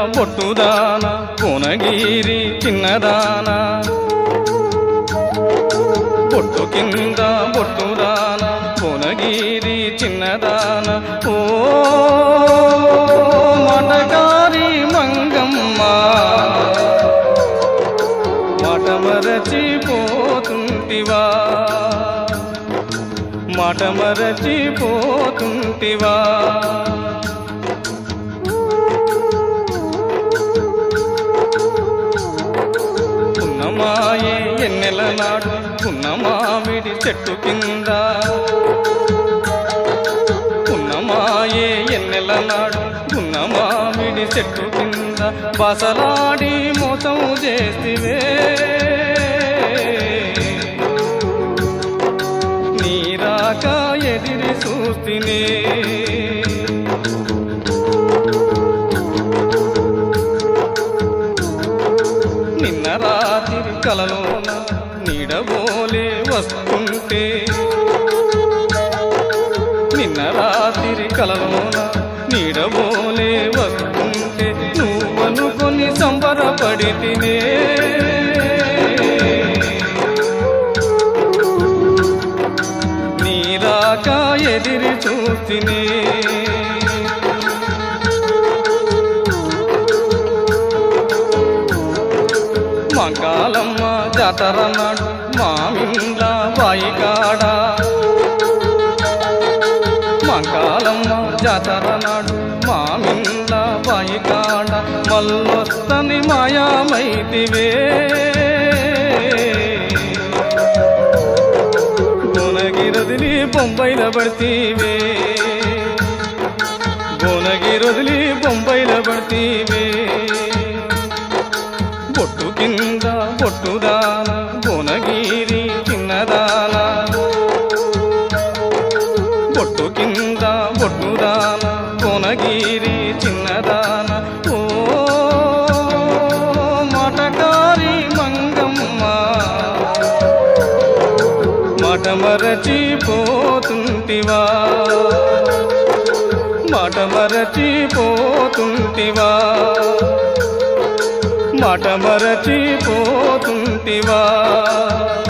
బొట్టుదాన కోనగిరి చిన్నదాన బొట్టు కింద బొట్టుదాన కోనగిరి చిన్నదాన ఓ మటగారి మంగమ్మ మాట మరచిపోతుంటివా మాట మరచిపోతుంటివా పున్నమాయే ఎన్నెల నాడు పున్నమామిడి చెట్టు కింద పున్నమాయే ఎన్నెల నాడు పున్నమామిడి చెట్టు కింద బసలాడి మోసం చేసివే నీరాక ఎదిరి చూస్తినే నిన్న రాత్రి కలలోన నీడబోలే వస్తుంటే నిన్న రాత్రి కలలోన నీడబోలే వస్తుంటే నువ్వనుకొని సంబరపడి తినే నీరాక ఎదిరి చూసినే మంగాళమ్మ జాతర నాడు మామిండ్ల బాయికాడ మంగాళమ్మ జాతర నాడు మామిండ్ల బాయికాడ మల్లొస్తని మాయామైతివే గుణగిరదిలి బొంబైల పడితీవే గుణగిరదిలి బొంబైల పడితీవే బొట్టు కింద బొట్టుదాన భువనగిరి చిన్నదాన బొట్టు కింద బొట్టుదాన భువనగిరి చిన్నదాన ఓ మాటకారి మంగమ్మ మాట మరచిపోతుంటివా మాట మరచిపోతుంటివా మాట మరచిపోతుంటివా